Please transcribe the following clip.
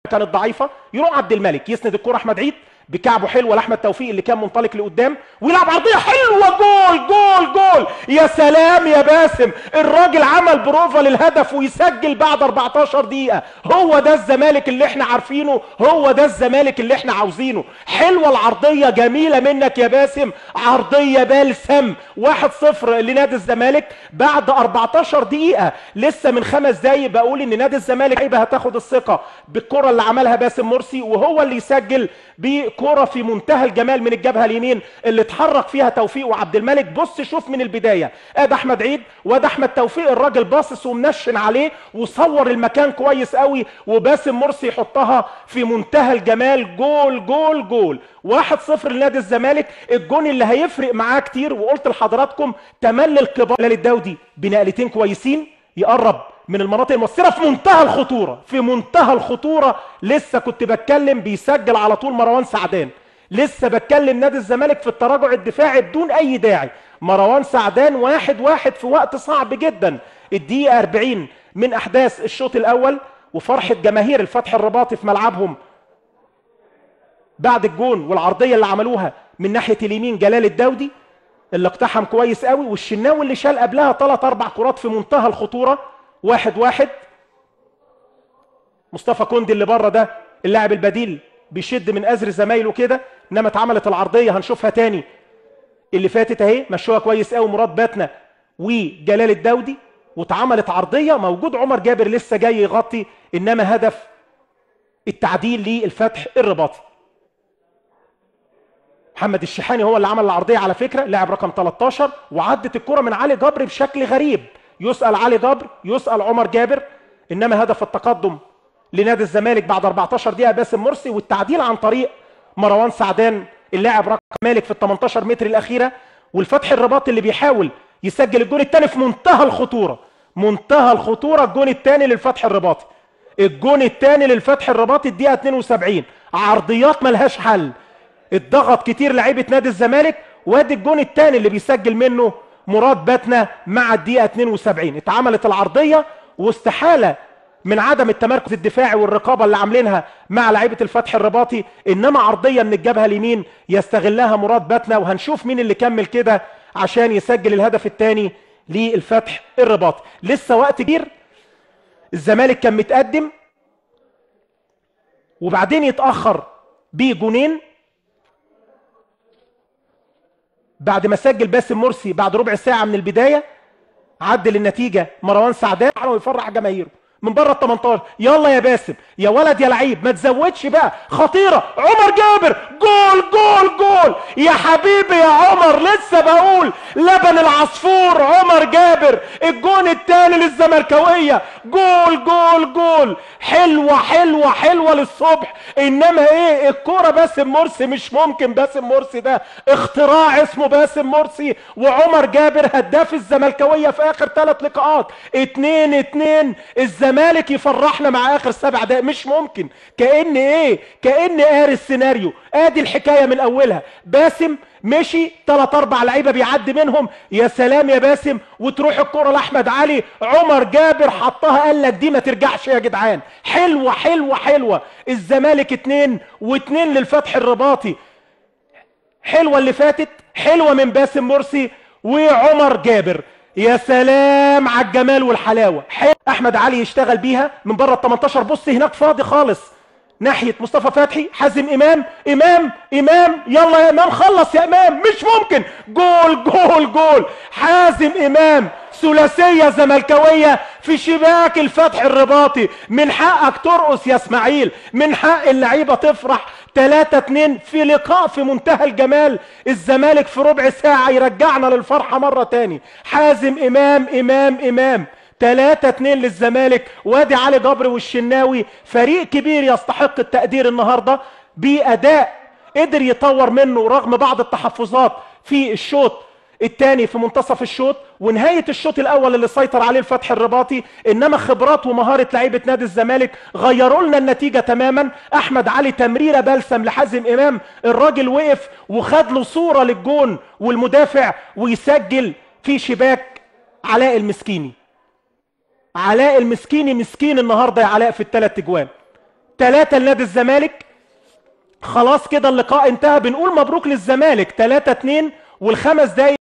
كانت ضعيفه يروح عبد الملك يسند الكره احمد عيد بكعبه حلوه لاحمد توفيق اللي كان منطلق لقدام ويلعب عرضيه حلوه جول جول جول يا سلام يا باسم الراجل عمل بروفا للهدف ويسجل بعد 14 دقيقه هو ده الزمالك اللي احنا عارفينه هو ده الزمالك اللي احنا عاوزينه حلوه العرضيه جميله منك يا باسم عرضيه بلسم 1-0 لنادي الزمالك بعد 14 دقيقه لسه من خمس دقايق بقول ان نادي الزمالك هيبقى هتاخد الثقه بالكره اللي عملها باسم مرسي وهو اللي يسجل بكره في منتهى الجمال من الجبهه اليمين اللي اتحرك فيها توفيق وعبد الملك بص شوف من البدايه ادي احمد عيد وادي احمد توفيق الراجل باصص ومنشن عليه وصور المكان كويس قوي وباسم مرسي يحطها في منتهى الجمال جول جول جول واحد صفر لنادي الزمالك الجون اللي هيفرق معاه كتير وقلت لحضراتكم تملي الكبار للدودي بنقلتين كويسين يقرب من المناطق المؤثره في منتهى الخطوره في منتهى الخطوره لسه كنت بتكلم بيسجل على طول مروان سعدان لسه بتكلم نادي الزمالك في التراجع الدفاعي بدون اي داعي مروان سعدان واحد واحد في وقت صعب جدا الدقيقه 40 من احداث الشوط الاول وفرحه جماهير الفتح الرباطي في ملعبهم بعد الجون والعرضيه اللي عملوها من ناحيه اليمين جلال الدودي اللي اقتحم كويس قوي والشناوي اللي شال قبلها ثلاث اربع كرات في منتهى الخطوره واحد واحد مصطفى كوندي اللي بره ده اللاعب البديل بيشد من ازر زمايله كده انما اتعملت العرضيه هنشوفها تاني اللي فاتت اهي مشوها كويس قوي مراد باتنا وجلال الدودي واتعملت عرضيه موجود عمر جابر لسه جاي يغطي انما هدف التعديل للفتح الرباطي محمد الشحاني هو اللي عمل العرضيه على فكره لاعب رقم 13 وعدت الكره من علي جبر بشكل غريب يسال علي جبر يسال عمر جابر انما هدف التقدم لنادي الزمالك بعد 14 دقيقه باسم مرسي والتعديل عن طريق مروان سعدان اللاعب رقم مالك في ال 18 متر الاخيره والفتح الرباطي اللي بيحاول يسجل الجون الثاني في منتهى الخطوره منتهى الخطوره الجون الثاني للفتح الرباطي الجون الثاني للفتح الرباطي الدقيقه 72 عرضيات ملهاش حل اتضغط كتير لعيبه نادي الزمالك وادي الجون الثاني اللي بيسجل منه مراد باتنا مع الدقيقه 72 اتعملت العرضيه واستحاله من عدم التمركز الدفاعي والرقابه اللي عاملينها مع لعيبه الفتح الرباطي انما عرضيه من الجبهه اليمين يستغلها مراد باتنا وهنشوف مين اللي كمل كده عشان يسجل الهدف الثاني للفتح الرباطي لسه وقت كبير الزمالك كان متقدم وبعدين يتاخر بجونين بعد ما سجل باسم مرسي بعد ربع ساعه من البدايه عدل النتيجه مروان سعدان ويفرح جماهيره من بره ال 18 يلا يا باسم يا ولد يا لعيب ما تزودش بقى خطيره عمر جابر جول جول جول يا حبيبي يا عمر لسه بقول لبن العصفور عمر جابر الجون الثاني للزملكاويه جول جول جول حلوه حلوه حلوه للصبح انما ايه الكوره باسم مرسي مش ممكن باسم مرسي ده اختراع اسمه باسم مرسي وعمر جابر هداف الزملكاويه في اخر ثلاث لقاءات اتنين اتنين الزمالك يفرحنا مع اخر سبع دقايق مش ممكن كان ايه كان قاري السيناريو ادي الحكايه من اولها باسم مشي ثلاث اربع لعيبه بيعدي منهم يا سلام يا باسم وتروح الكره لاحمد علي عمر جابر حطها قال لك دي ما ترجعش يا جدعان حلوه حلوه حلوه الزمالك اتنين واتنين للفتح الرباطي حلوه اللي فاتت حلوه من باسم مرسي وعمر جابر يا سلام على الجمال والحلاوه حلو احمد علي يشتغل بيها من بره ال 18 بص هناك فاضي خالص ناحيه مصطفى فتحي حازم امام امام امام يلا يا امام خلص يا امام مش ممكن جول جول جول حازم امام ثلاثيه زملكاويه في شباك الفتح الرباطي من حقك ترقص يا اسماعيل من حق اللعيبه تفرح 3 2 في لقاء في منتهى الجمال الزمالك في ربع ساعه يرجعنا للفرحه مره تاني حازم امام امام امام 3 2 للزمالك وادي علي جبر والشناوي فريق كبير يستحق التقدير النهارده باداء قدر يطور منه رغم بعض التحفظات في الشوط الثاني في منتصف الشوط ونهاية الشوط الأول اللي سيطر عليه الفتح الرباطي إنما خبرات ومهارة لعيبة نادي الزمالك غيروا لنا النتيجة تماما أحمد علي تمريرة بلسم لحازم إمام الراجل وقف وخد له صورة للجون والمدافع ويسجل في شباك علاء المسكيني علاء المسكيني مسكين النهارده يا علاء في الثلاث اجوان ثلاثة لنادي الزمالك خلاص كده اللقاء انتهى بنقول مبروك للزمالك 3 2 والخمس دقايق